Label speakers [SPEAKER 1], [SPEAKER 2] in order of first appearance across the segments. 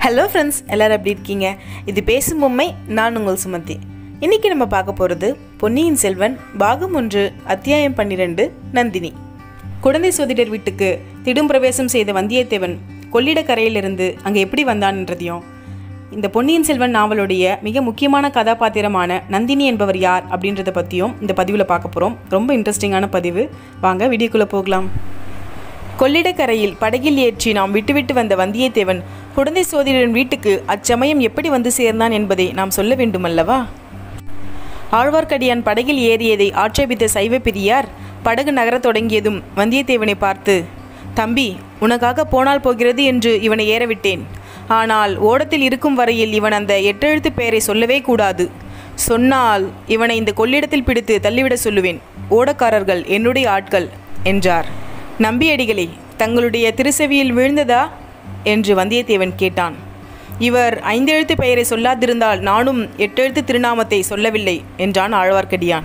[SPEAKER 1] hello friends எல்லாரும் எப்படி இருக்கீங்க இது பேசும் பொம்மை நான் உங்கள் சுமதி இன்னைக்கு நம்ம பார்க்க போகிறது பொன்னியின் செல்வன் பாகம் ஒன்று அத்தியாயம் பன்னிரெண்டு நந்தினி குழந்தை சோதிடர் வீட்டுக்கு திடும் பிரவேசம் செய்த வந்தியத்தேவன் கொள்ளிடக்கரையிலிருந்து அங்கே எப்படி வந்தான்ன்றதையும் இந்த பொன்னியின் செல்வன் நாவலுடைய மிக முக்கியமான கதாபாத்திரமான நந்தினி என்பவர் யார் அப்படின்றத பற்றியும் இந்த பதிவில் பார்க்க போகிறோம் ரொம்ப இன்ட்ரெஸ்டிங்கான பதிவு வாங்க வீடியோக்குள்ளே போகலாம் கொள்ளிடக்கரையில் படகில் ஏற்றி நாம் விட்டுவிட்டு வந்த வந்தியத்தேவன் குழந்தை சோதரின் வீட்டுக்கு அச்சமயம் எப்படி வந்து சேர்ந்தான் என்பதை நாம் சொல்ல வேண்டுமல்லவா ஆழ்வார்க்கடியான் படகில் ஏறியதை ஆட்சேபித்த சைவ பெரியார் படகு நகரத் தொடங்கியதும் வந்தியத்தேவனை பார்த்து தம்பி உனக்காக போனால் போகிறது என்று இவனை ஏறவிட்டேன் ஆனால் ஓடத்தில் இருக்கும் வரையில் இவன் அந்த எட்டெழுத்து பெயரை சொல்லவே கூடாது சொன்னால் இவனை இந்த கொள்ளிடத்தில் பிடித்து தள்ளிவிட சொல்லுவேன் ஓடக்காரர்கள் என்னுடைய ஆட்கள் என்றார் நம்பியடிகளே தங்களுடைய திருச்செவியில் விழுந்ததா என்று வந்தியத்தேவன் கேட்டான் இவர் ஐந்தெழுத்து பெயரை சொல்லாதிருந்தால் நானும் எட்டெழுத்து திருநாமத்தை சொல்லவில்லை என்றான் ஆழ்வார்க்கடியான்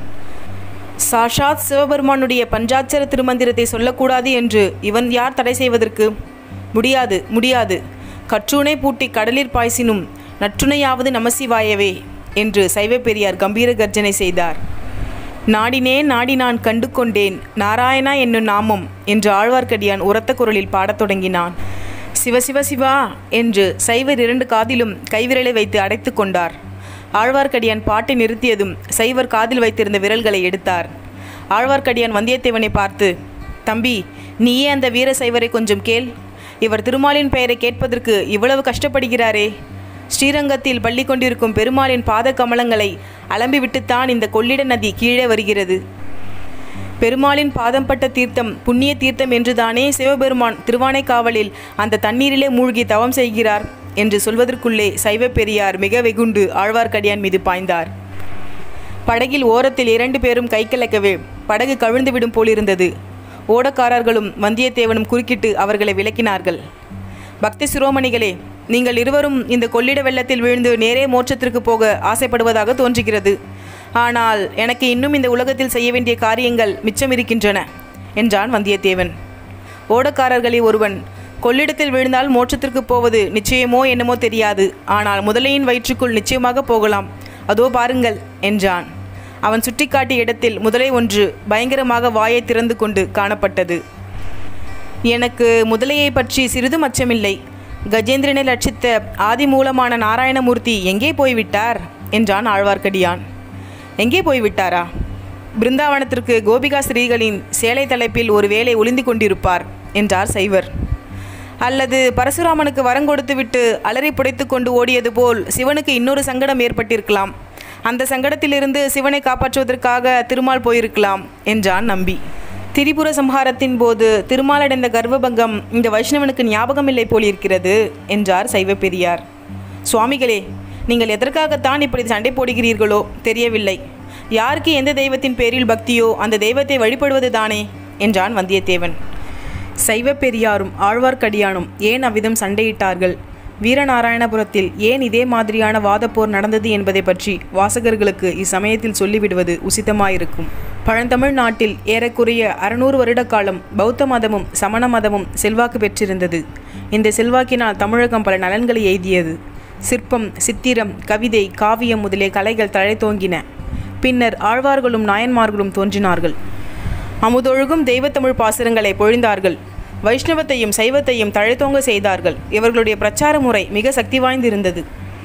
[SPEAKER 1] சாஷாத் சிவபெருமானுடைய பஞ்சாட்சர திருமந்திரத்தை சொல்லக்கூடாது என்று இவன் யார் தடை செய்வதற்கு முடியாது முடியாது கற்றுணை பூட்டி கடலில் பாய்ச்சினும் நற்றுணையாவது நமசிவாயவே என்று சைவப்பெரியார் கம்பீர கர்ஜனை செய்தார் நாடினேன் நாடி நான் கண்டு கொண்டேன் நாராயணா என்னும் நாமம் என்று ஆழ்வார்க்கடியான் உரத்த குரலில் பாடத் தொடங்கினான் சிவ சிவ சிவா என்று சைவர் இரண்டு காதிலும் கைவிரலை வைத்து அடைத்து கொண்டார் ஆழ்வார்க்கடியான் பாட்டை நிறுத்தியதும் சைவர் காதில் வைத்திருந்த விரல்களை எடுத்தார் ஆழ்வார்க்கடியான் வந்தியத்தேவனை பார்த்து தம்பி நீயே அந்த வீர சைவரை கொஞ்சம் கேள் இவர் திருமாலின் பெயரை கேட்பதற்கு இவ்வளவு கஷ்டப்படுகிறாரே ஸ்ரீரங்கத்தில் பள்ளி கொண்டிருக்கும் பெருமாளின் பாத கமலங்களை அலம்பிவிட்டுத்தான் இந்த கொள்ளிட நதி கீழே வருகிறது பெருமாளின் பாதம் பட்ட தீர்த்தம் புண்ணிய தீர்த்தம் என்றுதானே சிவபெருமான் திருவானைக்காவலில் அந்த தண்ணீரிலே மூழ்கி தவம் செய்கிறார் என்று சொல்வதற்குள்ளே சைவ பெரியார் மிக வெகுண்டு ஆழ்வார்க்கடியான் மீது பாய்ந்தார் படகில் ஓரத்தில் இரண்டு பேரும் கை கலக்கவே படகு கவிழ்ந்துவிடும் போலிருந்தது ஓடக்காரர்களும் வந்தியத்தேவனும் குறுக்கிட்டு அவர்களை விளக்கினார்கள் பக்தி சிரோமணிகளே நீங்கள் இருவரும் இந்த கொள்ளிட வெள்ளத்தில் விழுந்து நேரே மோட்சத்திற்கு போக ஆசைப்படுவதாக தோன்றுகிறது ஆனால் எனக்கு இன்னும் இந்த உலகத்தில் செய்ய வேண்டிய காரியங்கள் மிச்சம் இருக்கின்றன என்றான் வந்தியத்தேவன் ஓடக்காரர்களில் ஒருவன் கொள்ளிடத்தில் விழுந்தால் மோட்சத்திற்கு போவது நிச்சயமோ என்னமோ தெரியாது ஆனால் முதலையின் வயிற்றுக்குள் நிச்சயமாக போகலாம் அதோ பாருங்கள் என்றான் அவன் சுட்டிக்காட்டிய இடத்தில் முதலை ஒன்று பயங்கரமாக வாயை திறந்து கொண்டு காணப்பட்டது எனக்கு முதலையை பற்றி சிறிதும் அச்சமில்லை கஜேந்திரனை லட்சித்த ஆதி மூலமான நாராயணமூர்த்தி எங்கே போய்விட்டார் என்றான் ஆழ்வார்க்கடியான் எங்கே போய்விட்டாரா பிருந்தாவனத்திற்கு கோபிகா ஸ்ரீகளின் சேலை தலைப்பில் ஒரு வேலை ஒளிந்து கொண்டிருப்பார் என்றார் சைவர் அல்லது பரசுராமனுக்கு வரங்கொடுத்துவிட்டு அலறி புடைத்து கொண்டு ஓடியது போல் சிவனுக்கு இன்னொரு சங்கடம் ஏற்பட்டிருக்கலாம் அந்த சங்கடத்திலிருந்து சிவனை காப்பாற்றுவதற்காக திருமால் போயிருக்கலாம் என்றான் நம்பி திரிபுர சம்ஹாரத்தின் போது திருமாலடைந்த கர்வபங்கம் இந்த வைஷ்ணவனுக்கு ஞாபகமில்லை போலிருக்கிறது என்றார் சைவ பெரியார் சுவாமிகளே நீங்கள் எதற்காகத்தான் இப்படி சண்டை போடுகிறீர்களோ தெரியவில்லை யாருக்கு எந்த தெய்வத்தின் பேரில் பக்தியோ அந்த தெய்வத்தை வழிபடுவது தானே என்றான் வந்தியத்தேவன் சைவ பெரியாரும் ஆழ்வார்க்கடியானும் ஏன் அவ்விதம் சண்டையிட்டார்கள் வீரநாராயணபுரத்தில் ஏன் இதே மாதிரியான வாதப்போர் நடந்தது என்பதை பற்றி வாசகர்களுக்கு இச்சமயத்தில் சொல்லிவிடுவது உசிதமாயிருக்கும் பழந்தமிழ் நாட்டில் ஏறக்குறைய அறுநூறு வருட காலம் பௌத்த மதமும் சமண மதமும் செல்வாக்கு பெற்றிருந்தது இந்த செல்வாக்கினால் தமிழகம் பல நலன்களை எய்தியது சிற்பம் சித்திரம் கவிதை காவியம் முதலிய கலைகள் தழைத்தோங்கின பின்னர் ஆழ்வார்களும் நாயன்மார்களும் தோன்றினார்கள் அமுதொழுகும் தெய்வத்தமிழ் பாசுரங்களை பொழிந்தார்கள் வைஷ்ணவத்தையும் சைவத்தையும் தழைத்தோங்க செய்தார்கள் இவர்களுடைய பிரச்சார முறை மிக சக்தி வாய்ந்திருந்தது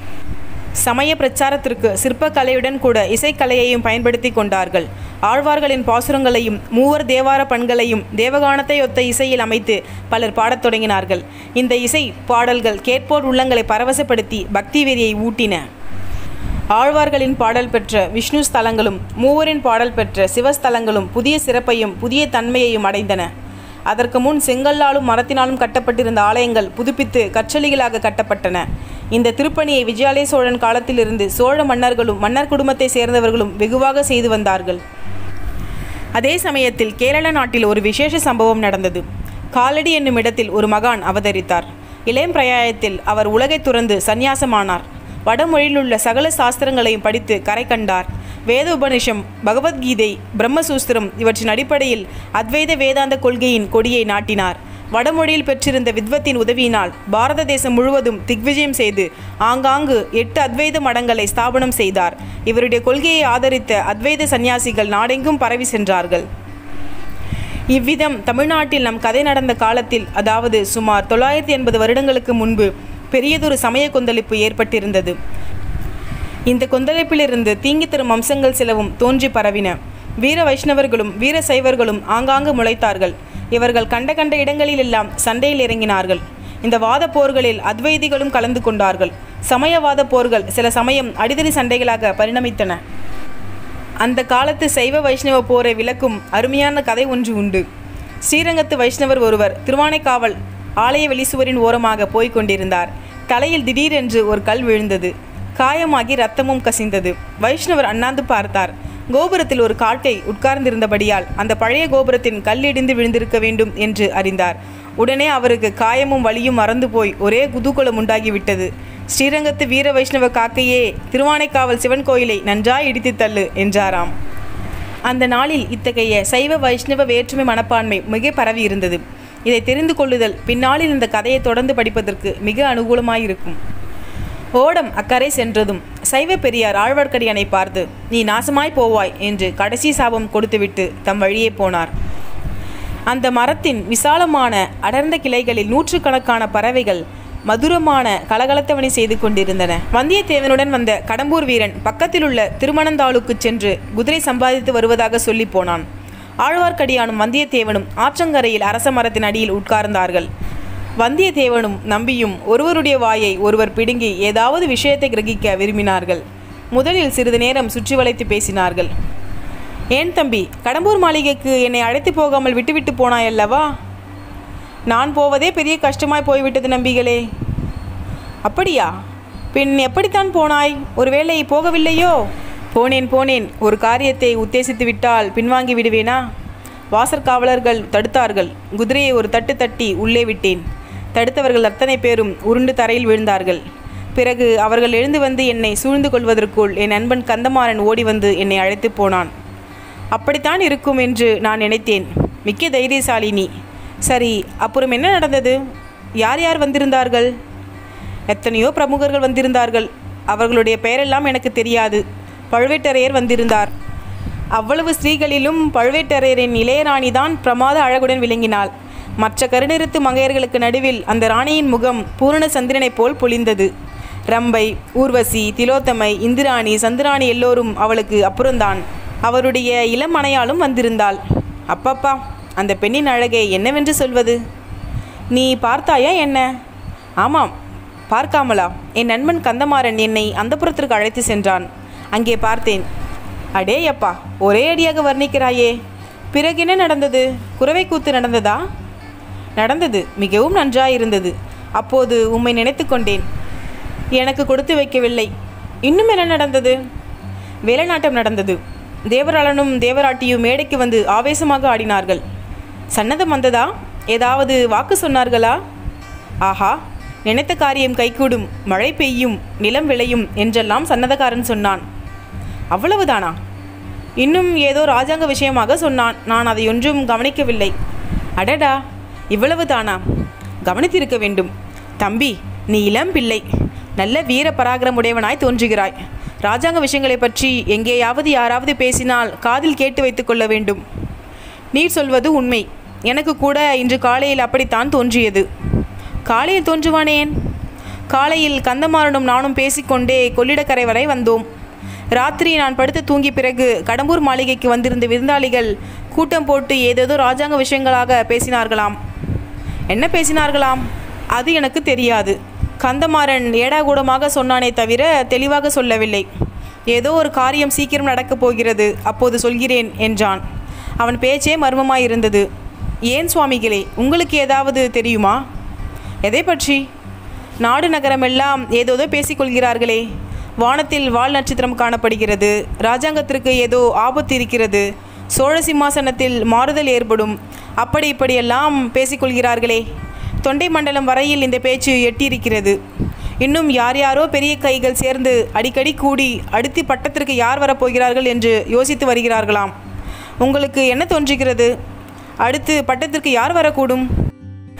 [SPEAKER 1] சமய பிரச்சாரத்திற்கு சிற்பக்கலையுடன் கூட இசைக்கலையையும் பயன்படுத்தி கொண்டார்கள் ஆழ்வார்களின் பாசுரங்களையும் மூவர் தேவார பண்களையும் தேவகானத்தை ஒத்த இசையில் அமைத்து பலர் பாடத் தொடங்கினார்கள் இந்த இசை பாடல்கள் கேட்போர் உள்ளங்களை பரவசப்படுத்தி பக்தி வெறியை ஊட்டின ஆழ்வார்களின் பாடல் பெற்ற விஷ்ணு ஸ்தலங்களும் மூவரின் பாடல் பெற்ற சிவஸ்தலங்களும் புதிய சிறப்பையும் புதிய தன்மையையும் அடைந்தன அதற்கு முன் செங்கல்லாலும் மரத்தினாலும் கட்டப்பட்டிருந்த ஆலயங்கள் புதுப்பித்து கற்றளிகளாக கட்டப்பட்டன இந்த திருப்பணியை விஜயாலய சோழன் காலத்திலிருந்து சோழ மன்னர்களும் மன்னர் குடும்பத்தை சேர்ந்தவர்களும் வெகுவாக செய்து வந்தார்கள் அதே சமயத்தில் கேரள நாட்டில் ஒரு விசேஷ சம்பவம் நடந்தது காலடி என்னும் இடத்தில் ஒரு மகான் அவதரித்தார் இளையம் பிரயாயத்தில் அவர் உலகை துறந்து சந்நியாசமானார் வடமொழியிலுள்ள சகல சாஸ்திரங்களையும் படித்து கரை கண்டார் வேத உபனிஷம் பகவத்கீதை பிரம்மசூஸ்திரம் இவற்றின் அடிப்படையில் அத்வைத வேதாந்த கொள்கையின் கொடியை நாட்டினார் வடமொழியில் பெற்றிருந்த வித்வத்தின் உதவியினால் பாரத தேசம் முழுவதும் திக்விஜயம் செய்து ஆங்காங்கு எட்டு அத்வைத மடங்களை ஸ்தாபனம் செய்தார் இவருடைய கொள்கையை ஆதரித்த அத்வைத சந்நியாசிகள் நாடெங்கும் பரவி சென்றார்கள் இவ்விதம் தமிழ்நாட்டில் நம் கதை நடந்த காலத்தில் அதாவது சுமார் தொள்ளாயிரத்தி எண்பது வருடங்களுக்கு முன்பு பெரியதொரு சமய கொந்தளிப்பு ஏற்பட்டிருந்தது இந்த கொந்தளிப்பிலிருந்து தீங்கி தரும் அம்சங்கள் சிலவும் தோன்றி பரவின வீர வைஷ்ணவர்களும் வீர சைவர்களும் ஆங்காங்கு முளைத்தார்கள் இவர்கள் கண்ட கண்ட இடங்களிலெல்லாம் சண்டையில் இறங்கினார்கள் இந்த வாத போர்களில் அத்வைதிகளும் கலந்து கொண்டார்கள் சமயவாத போர்கள் சில சமயம் அடிதடி சண்டைகளாக பரிணமித்தன அந்த காலத்து சைவ வைஷ்ணவ போரை விளக்கும் அருமையான கதை ஒன்று உண்டு ஸ்ரீரங்கத்து வைஷ்ணவர் ஒருவர் திருவானைக்காவல் ஆலய வெளிசுவரின் ஓரமாக போய்க் கொண்டிருந்தார் தலையில் திடீரென்று ஒரு கல் விழுந்தது காயமாகி ரத்தமும் கசிந்தது வைஷ்ணவர் அண்ணாந்து பார்த்தார் கோபுரத்தில் ஒரு காட்டை உட்கார்ந்திருந்தபடியால் அந்த பழைய கோபுரத்தின் கல் இடிந்து விழுந்திருக்க வேண்டும் என்று அறிந்தார் உடனே அவருக்கு காயமும் வலியும் மறந்து போய் ஒரே குதூகலம் உண்டாகிவிட்டது ஸ்ரீரங்கத்து வீர வைஷ்ணவ காக்கையே திருவானைக்காவல் சிவன் கோயிலை நன்றாய் இடித்து தள்ளு என்றாராம் அந்த நாளில் இத்தகைய சைவ வைஷ்ணவ வேற்றுமை மனப்பான்மை மிக பரவி இருந்தது இதை தெரிந்து கொள்ளுதல் பின்னாளில் இந்த கதையை தொடர்ந்து படிப்பதற்கு மிக அனுகூலமாயிருக்கும் ஓடம் அக்கறை சென்றதும் சைவ பெரியார் ஆழ்வார்க்கடியானை பார்த்து நீ நாசமாய் போவாய் என்று கடைசி சாபம் கொடுத்துவிட்டு தம் வழியே போனார் அந்த மரத்தின் விசாலமான அடர்ந்த கிளைகளில் நூற்றுக்கணக்கான பறவைகள் மதுரமான கலகலத்தவனை செய்து கொண்டிருந்தன வந்தியத்தேவனுடன் வந்த கடம்பூர் வீரன் பக்கத்தில் உள்ள திருமணந்தாளுக்கு சென்று குதிரை சம்பாதித்து வருவதாக சொல்லி போனான் ஆழ்வார்க்கடியானும் வந்தியத்தேவனும் ஆற்றங்கரையில் அரச மரத்தின் அடியில் உட்கார்ந்தார்கள் வந்தியத்தேவனும் நம்பியும் ஒருவருடைய வாயை ஒருவர் பிடுங்கி ஏதாவது விஷயத்தை கிரகிக்க விரும்பினார்கள் முதலில் சிறிது நேரம் சுற்றி வளைத்து பேசினார்கள் ஏன் தம்பி கடம்பூர் மாளிகைக்கு என்னை அழைத்து போகாமல் விட்டுவிட்டு போனாயல்லவா நான் போவதே பெரிய கஷ்டமாய் போய்விட்டது நம்பிகளே அப்படியா பின் எப்படித்தான் போனாய் ஒருவேளை போகவில்லையோ போனேன் போனேன் ஒரு காரியத்தை உத்தேசித்து விட்டால் பின்வாங்கி விடுவேனா வாசற்காவலர்கள் தடுத்தார்கள் குதிரையை ஒரு தட்டு தட்டி உள்ளே விட்டேன் தடுத்தவர்கள் அத்தனை பேரும் உருண்டு தரையில் விழுந்தார்கள் பிறகு அவர்கள் எழுந்து வந்து என்னை சூழ்ந்து கொள்வதற்குள் என் நண்பன் கந்தமாறன் ஓடி வந்து என்னை அழைத்து போனான் அப்படித்தான் இருக்கும் என்று நான் நினைத்தேன் மிக்க தைரியசாலி நீ சரி அப்புறம் என்ன நடந்தது யார் யார் வந்திருந்தார்கள் எத்தனையோ பிரமுகர்கள் வந்திருந்தார்கள் அவர்களுடைய பெயரெல்லாம் எனக்கு தெரியாது பழுவேட்டரையர் வந்திருந்தார் அவ்வளவு ஸ்திரீகளிலும் பழுவேட்டரையரின் இளையராணி தான் பிரமாத அழகுடன் விளங்கினாள் மற்ற கருநிறுத்து மங்கையர்களுக்கு நடுவில் அந்த ராணியின் முகம் பூரண சந்திரனைப் போல் பொலிந்தது ரம்பை ஊர்வசி திலோத்தமை இந்திராணி சந்திராணி எல்லோரும் அவளுக்கு அப்புறம்தான் அவருடைய இளம் மனையாளும் வந்திருந்தாள் அப்பப்பா அந்த பெண்ணின் அழகை என்னவென்று சொல்வது நீ பார்த்தாயா என்ன ஆமாம் பார்க்காமலா என் நண்பன் கந்தமாறன் என்னை அந்த புறத்திற்கு அழைத்து சென்றான் அங்கே பார்த்தேன் அடே அப்பா ஒரே அடியாக வர்ணிக்கிறாயே பிறகு என்ன நடந்தது குறவை கூத்து நடந்ததா நடந்தது மிகவும் நன்றாயிருந்தது அப்போது உம்மை நினைத்து கொண்டேன் எனக்கு கொடுத்து வைக்கவில்லை இன்னும் என்ன நடந்தது வேலைநாட்டம் நடந்தது தேவராளனும் தேவராட்டியும் மேடைக்கு வந்து ஆவேசமாக ஆடினார்கள் சன்னதம் வந்ததா ஏதாவது வாக்கு சொன்னார்களா ஆஹா நினைத்த காரியம் கைகூடும் மழை பெய்யும் நிலம் விளையும் என்றெல்லாம் சன்னதக்காரன் சொன்னான் அவ்வளவுதானா இன்னும் ஏதோ ராஜாங்க விஷயமாக சொன்னான் நான் அதை ஒன்றும் கவனிக்கவில்லை அடடா இவ்வளவு தானா கவனித்திருக்க வேண்டும் தம்பி நீ இளம் பிள்ளை நல்ல வீர பராக்கிரமுடையவனாய் தோன்றுகிறாய் ராஜாங்க விஷயங்களை பற்றி எங்கேயாவது யாராவது பேசினால் காதில் கேட்டு வைத்துக்கொள்ள வேண்டும் நீர் சொல்வது உண்மை எனக்கு கூட இன்று காலையில் அப்படித்தான் தோன்றியது காலையில் தோன்றுவானேன் காலையில் கந்தமாறனும் நானும் பேசிக்கொண்டே கொள்ளிடக்கரை வரை வந்தோம் ராத்திரி நான் படுத்து தூங்கிய பிறகு கடம்பூர் மாளிகைக்கு வந்திருந்த விருந்தாளிகள் கூட்டம் போட்டு ஏதேதோ ராஜாங்க விஷயங்களாக பேசினார்களாம் என்ன பேசினார்களாம் அது எனக்கு தெரியாது கந்தமாறன் ஏடாகூடமாக சொன்னானே தவிர தெளிவாக சொல்லவில்லை ஏதோ ஒரு காரியம் சீக்கிரம் நடக்கப் போகிறது அப்போது சொல்கிறேன் என்றான் அவன் பேச்சே மர்மமாயிருந்தது ஏன் சுவாமிகளே உங்களுக்கு ஏதாவது தெரியுமா எதை பற்றி நாடு நகரமெல்லாம் ஏதோதோ பேசிக்கொள்கிறார்களே வானத்தில் வால் நட்சத்திரம் காணப்படுகிறது ராஜாங்கத்திற்கு ஏதோ ஆபத்து இருக்கிறது சோழ சிம்மாசனத்தில் மாறுதல் ஏற்படும் அப்படி இப்படியெல்லாம் பேசிக்கொள்கிறார்களே தொண்டை மண்டலம் வரையில் இந்த பேச்சு எட்டியிருக்கிறது இன்னும் யார் யாரோ பெரிய கைகள் சேர்ந்து அடிக்கடி கூடி அடுத்து பட்டத்திற்கு யார் வரப்போகிறார்கள் என்று யோசித்து வருகிறார்களாம் உங்களுக்கு என்ன தோன்றுகிறது அடுத்து பட்டத்திற்கு யார் வரக்கூடும்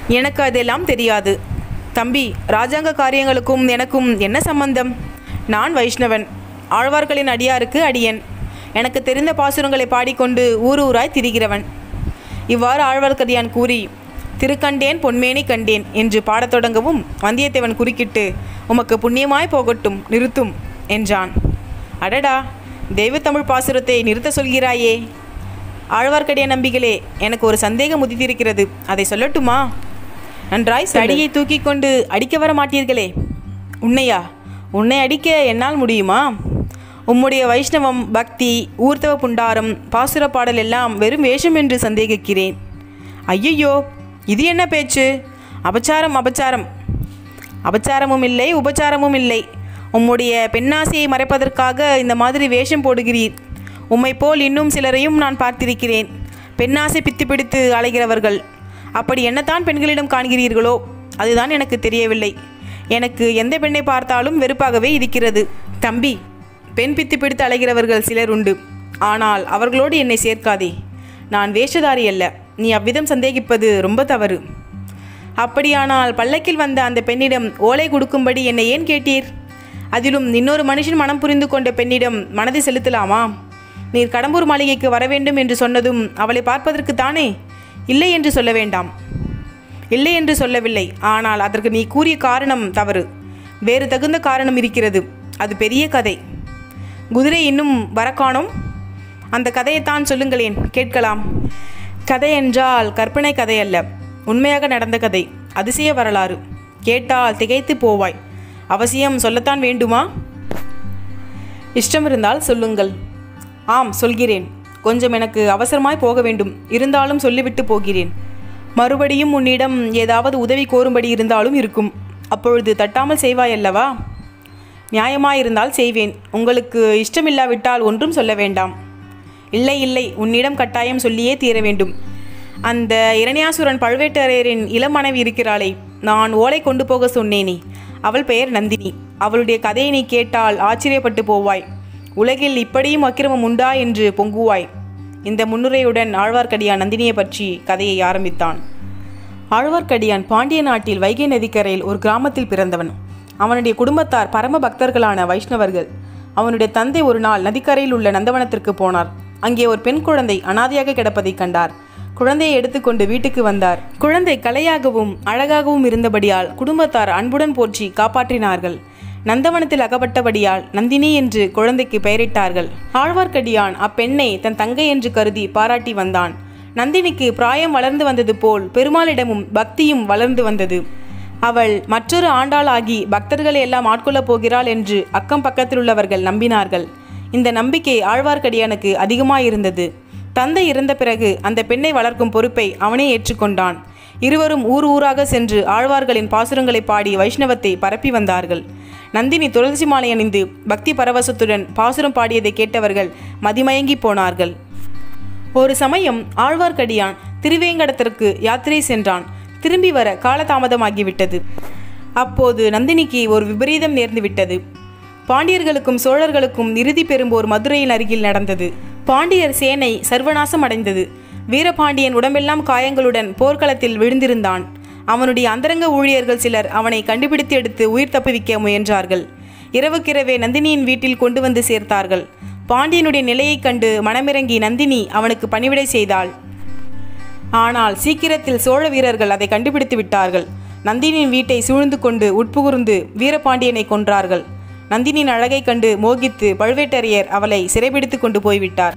[SPEAKER 1] எனக்கு அதெல்லாம் தெரியாது தம்பி ராஜாங்க காரியங்களுக்கும் எனக்கும் என்ன சம்பந்தம் நான் வைஷ்ணவன் ஆழ்வார்களின் அடியாருக்கு அடியன் எனக்கு தெரிந்த பாசுரங்களை பாடிக்கொண்டு ஊர் ஊராய் திரிகிறவன் இவ்வாறு ஆழ்வார்க்கடியான் கூறி திருக்கண்டேன் பொன்மேனி கண்டேன் என்று பாடத் தொடங்கவும் வந்தியத்தேவன் குறுக்கிட்டு உமக்கு புண்ணியமாய் போகட்டும் நிறுத்தும் என்றான் அடடா தெய்வத்தமிழ் பாசுரத்தை நிறுத்த சொல்கிறாயே ஆழ்வார்க்கடியான் நம்பிகளே எனக்கு ஒரு சந்தேகம் உதித்திருக்கிறது அதை சொல்லட்டுமா நன்றாய் தடியை தூக்கி கொண்டு அடிக்க வர மாட்டீர்களே உன்னையா உன்னை அடிக்க என்னால் முடியுமா உம்முடைய வைஷ்ணவம் பக்தி ஊர்த்தவ புண்டாரம் பாசுர பாடல் எல்லாம் வெறும் வேஷம் என்று சந்தேகிக்கிறேன் ஐயையோ இது என்ன பேச்சு அபச்சாரம் அபச்சாரம் அபச்சாரமும் இல்லை உபச்சாரமும் இல்லை உம்முடைய பெண்ணாசையை மறைப்பதற்காக இந்த மாதிரி வேஷம் போடுகிறீர் உம்மை போல் இன்னும் சிலரையும் நான் பார்த்திருக்கிறேன் பெண்ணாசை பித்து பிடித்து அலைகிறவர்கள் அப்படி என்னத்தான் பெண்களிடம் காண்கிறீர்களோ அதுதான் எனக்கு தெரியவில்லை எனக்கு எந்த பெண்ணை பார்த்தாலும் வெறுப்பாகவே இருக்கிறது தம்பி பெண் பித்து பிடித்து அலைகிறவர்கள் சிலர் உண்டு ஆனால் அவர்களோடு என்னை சேர்க்காதே நான் வேஷதாரி அல்ல நீ அவ்விதம் சந்தேகிப்பது ரொம்ப தவறு அப்படியானால் பல்லக்கில் வந்த அந்த பெண்ணிடம் ஓலை கொடுக்கும்படி என்னை ஏன் கேட்டீர் அதிலும் இன்னொரு மனுஷன் மனம் புரிந்து கொண்ட பெண்ணிடம் மனதை செலுத்தலாமா நீர் கடம்பூர் மாளிகைக்கு வர வேண்டும் என்று சொன்னதும் அவளை பார்ப்பதற்கு தானே இல்லை என்று சொல்ல வேண்டாம் இல்லை என்று சொல்லவில்லை ஆனால் அதற்கு நீ கூறிய காரணம் தவறு வேறு தகுந்த காரணம் இருக்கிறது அது பெரிய கதை குதிரை இன்னும் வரக்கானோம் அந்த கதையைத்தான் சொல்லுங்களேன் கேட்கலாம் கதை என்றால் கற்பனை கதை அல்ல உண்மையாக நடந்த கதை அதிசய வரலாறு கேட்டால் திகைத்து போவாய் அவசியம் சொல்லத்தான் வேண்டுமா இஷ்டம் இருந்தால் சொல்லுங்கள் ஆம் சொல்கிறேன் கொஞ்சம் எனக்கு அவசரமாய் போக வேண்டும் இருந்தாலும் சொல்லிவிட்டு போகிறேன் மறுபடியும் உன்னிடம் ஏதாவது உதவி கோரும்படி இருந்தாலும் இருக்கும் அப்பொழுது தட்டாமல் செய்வாயல்லவா நியாயமாயிருந்தால் செய்வேன் உங்களுக்கு இஷ்டமில்லாவிட்டால் ஒன்றும் சொல்ல வேண்டாம் இல்லை இல்லை உன்னிடம் கட்டாயம் சொல்லியே தீர வேண்டும் அந்த இரணியாசுரன் பழுவேட்டரையரின் இளம் மனைவி இருக்கிறாளே நான் ஓலை கொண்டு போக சொன்னேனே அவள் பெயர் நந்தினி அவளுடைய கதையை நீ கேட்டால் ஆச்சரியப்பட்டு போவாய் உலகில் இப்படியும் அக்கிரமம் உண்டா என்று பொங்குவாய் இந்த முன்னுரையுடன் ஆழ்வார்க்கடியான் நந்தினியை பற்றி கதையை ஆரம்பித்தான் ஆழ்வார்க்கடியான் பாண்டிய நாட்டில் வைகை நதிக்கரையில் ஒரு கிராமத்தில் பிறந்தவன் அவனுடைய குடும்பத்தார் பரம பக்தர்களான வைஷ்ணவர்கள் அவனுடைய தந்தை ஒரு நாள் நதிக்கரையில் உள்ள நந்தவனத்திற்கு போனார் அங்கே ஒரு பெண் குழந்தை அனாதையாக கிடப்பதைக் கண்டார் குழந்தையை எடுத்துக்கொண்டு வீட்டுக்கு வந்தார் குழந்தை கலையாகவும் அழகாகவும் இருந்தபடியால் குடும்பத்தார் அன்புடன் போற்றி காப்பாற்றினார்கள் நந்தவனத்தில் அகப்பட்டபடியால் நந்தினி என்று குழந்தைக்கு பெயரிட்டார்கள் ஆழ்வார்க்கடியான் அப்பெண்ணை தன் தங்கை என்று கருதி பாராட்டி வந்தான் நந்தினிக்கு பிராயம் வளர்ந்து வந்தது போல் பெருமாளிடமும் பக்தியும் வளர்ந்து வந்தது அவள் மற்றொரு ஆண்டாளாகி பக்தர்களை எல்லாம் ஆட்கொள்ளப் போகிறாள் என்று அக்கம் பக்கத்தில் உள்ளவர்கள் நம்பினார்கள் இந்த நம்பிக்கை ஆழ்வார்க்கடியானுக்கு அதிகமாயிருந்தது தந்தை இறந்த பிறகு அந்த பெண்ணை வளர்க்கும் பொறுப்பை அவனே ஏற்றுக்கொண்டான் இருவரும் ஊர் ஊராக சென்று ஆழ்வார்களின் பாசுரங்களை பாடி வைஷ்ணவத்தை பரப்பி வந்தார்கள் நந்தினி துளசி மாலை அணிந்து பக்தி பரவசத்துடன் பாசுரம் பாடியதை கேட்டவர்கள் மதிமயங்கி போனார்கள் ஒரு சமயம் ஆழ்வார்க்கடியான் திருவேங்கடத்திற்கு யாத்திரை சென்றான் திரும்பி வர காலதாமதமாகிவிட்டது அப்போது நந்தினிக்கு ஒரு விபரீதம் நேர்ந்து விட்டது பாண்டியர்களுக்கும் சோழர்களுக்கும் இறுதி பெறும்போர் மதுரையின் அருகில் நடந்தது பாண்டியர் சேனை சர்வநாசம் அடைந்தது வீரபாண்டியன் உடம்பெல்லாம் காயங்களுடன் போர்க்களத்தில் விழுந்திருந்தான் அவனுடைய அந்தரங்க ஊழியர்கள் சிலர் அவனை கண்டுபிடித்து எடுத்து உயிர் தப்புவிக்க முயன்றார்கள் இரவுக்கிரவே நந்தினியின் வீட்டில் கொண்டு வந்து சேர்த்தார்கள் பாண்டியனுடைய நிலையைக் கண்டு மனமிறங்கி நந்தினி அவனுக்கு பணிவிடை செய்தாள் ஆனால் சீக்கிரத்தில் சோழ வீரர்கள் அதை கண்டுபிடித்து விட்டார்கள் நந்தினியின் வீட்டை சூழ்ந்து கொண்டு உட்புகுர்ந்து வீரபாண்டியனை கொன்றார்கள் நந்தினியின் அழகைக் கண்டு மோகித்து பழுவேட்டரையர் அவளை சிறைபிடித்து கொண்டு போய்விட்டார்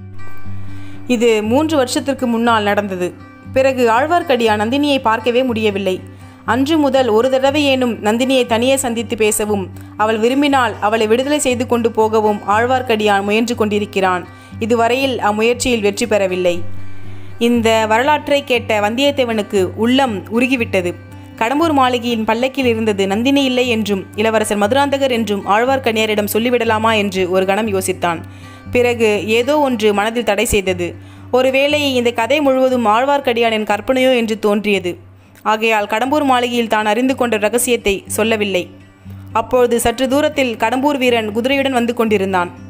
[SPEAKER 1] இது மூன்று வருஷத்திற்கு முன்னால் நடந்தது பிறகு ஆழ்வார்க்கடியான் நந்தினியை பார்க்கவே முடியவில்லை அன்று முதல் ஒரு தடவையேனும் நந்தினியை தனியே சந்தித்து பேசவும் அவள் விரும்பினால் அவளை விடுதலை செய்து கொண்டு போகவும் ஆழ்வார்க்கடியான் முயன்று கொண்டிருக்கிறான் இதுவரையில் அம்முயற்சியில் வெற்றி பெறவில்லை இந்த வரலாற்றை கேட்ட வந்தியத்தேவனுக்கு உள்ளம் உருகிவிட்டது கடம்பூர் மாளிகையின் பல்லக்கில் இருந்தது நந்தினி இல்லை என்றும் இளவரசர் மதுராந்தகர் என்றும் ஆழ்வார்க்கடியாரிடம் சொல்லிவிடலாமா என்று ஒரு கணம் யோசித்தான் பிறகு ஏதோ ஒன்று மனதில் தடை செய்தது ஒருவேளை இந்த கதை முழுவதும் ஆழ்வார்க்கடியானின் கற்பனையோ என்று தோன்றியது ஆகையால் கடம்பூர் மாளிகையில் தான் அறிந்து கொண்ட ரகசியத்தை சொல்லவில்லை அப்பொழுது சற்று தூரத்தில் கடம்பூர் வீரன் குதிரையுடன் வந்து கொண்டிருந்தான்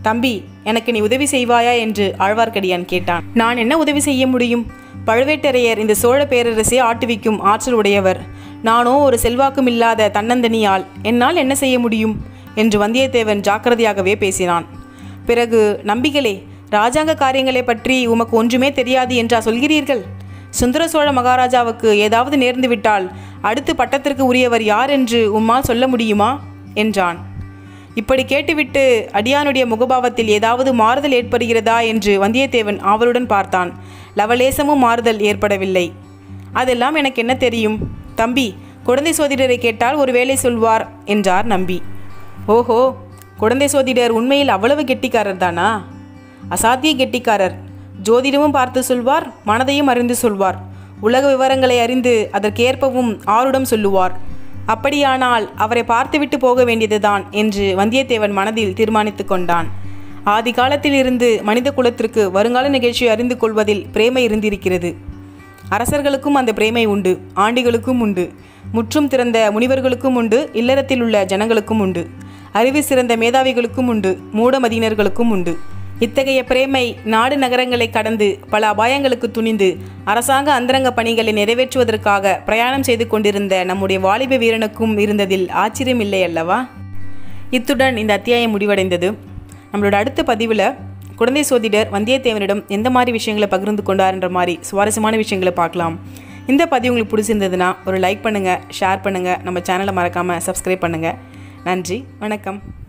[SPEAKER 1] தம்பி எனக்கு நீ உதவி செய்வாயா என்று ஆழ்வார்க்கடியான் கேட்டான் நான் என்ன உதவி செய்ய முடியும் பழுவேட்டரையர் இந்த சோழ பேரரசை ஆட்டுவிக்கும் ஆற்றல் உடையவர் நானோ ஒரு செல்வாக்கும் இல்லாத தன்னந்தனியால் என்னால் என்ன செய்ய முடியும் என்று வந்தியத்தேவன் ஜாக்கிரதையாகவே பேசினான் பிறகு நம்பிகளே ராஜாங்க காரியங்களை பற்றி உமக்கு ஒன்றுமே தெரியாது என்றா சொல்கிறீர்கள் சுந்தர சோழ மகாராஜாவுக்கு ஏதாவது நேர்ந்து விட்டால் அடுத்து பட்டத்திற்கு உரியவர் யார் என்று உம்மால் சொல்ல முடியுமா என்றான் இப்படி கேட்டுவிட்டு அடியானுடைய முகபாவத்தில் ஏதாவது மாறுதல் ஏற்படுகிறதா என்று வந்தியத்தேவன் ஆவலுடன் பார்த்தான் லவலேசமும் மாறுதல் ஏற்படவில்லை அதெல்லாம் எனக்கு என்ன தெரியும் தம்பி குழந்தை சோதிடரை கேட்டால் ஒரு வேலை சொல்வார் என்றார் நம்பி ஓஹோ குழந்தை சோதிடர் உண்மையில் அவ்வளவு கெட்டிக்காரர் தானா அசாத்திய கெட்டிக்காரர் ஜோதிடமும் பார்த்து சொல்வார் மனதையும் அறிந்து சொல்வார் உலக விவரங்களை அறிந்து அதற்கேற்பவும் ஆருடம் சொல்லுவார் அப்படியானால் அவரை பார்த்துவிட்டு போக வேண்டியதுதான் என்று வந்தியத்தேவன் மனதில் தீர்மானித்து கொண்டான் ஆதி காலத்திலிருந்து மனித குலத்திற்கு வருங்கால நிகழ்ச்சியை அறிந்து கொள்வதில் பிரேமை இருந்திருக்கிறது அரசர்களுக்கும் அந்த பிரேமை உண்டு ஆண்டிகளுக்கும் உண்டு முற்றும் திறந்த முனிவர்களுக்கும் உண்டு இல்லறத்தில் உள்ள ஜனங்களுக்கும் உண்டு அறிவு சிறந்த மேதாவிகளுக்கும் உண்டு மூடமதியினர்களுக்கும் உண்டு இத்தகைய பிரேமை நாடு நகரங்களை கடந்து பல அபாயங்களுக்கு துணிந்து அரசாங்க அந்தரங்க பணிகளை நிறைவேற்றுவதற்காக பிரயாணம் செய்து கொண்டிருந்த நம்முடைய வாலிப வீரனுக்கும் இருந்ததில் ஆச்சரியமில்லை அல்லவா இத்துடன் இந்த அத்தியாயம் முடிவடைந்தது நம்மளோட அடுத்த பதிவில் குழந்தை சோதிடர் வந்தியத்தேவனிடம் எந்த மாதிரி விஷயங்களை பகிர்ந்து கொண்டார்ன்ற மாதிரி சுவாரஸ்யமான விஷயங்களை பார்க்கலாம் இந்த பதிவு உங்களுக்கு பிடிச்சிருந்ததுன்னா ஒரு லைக் பண்ணுங்கள் ஷேர் பண்ணுங்கள் நம்ம சேனலை மறக்காமல் சப்ஸ்கிரைப் பண்ணுங்கள் நன்றி வணக்கம்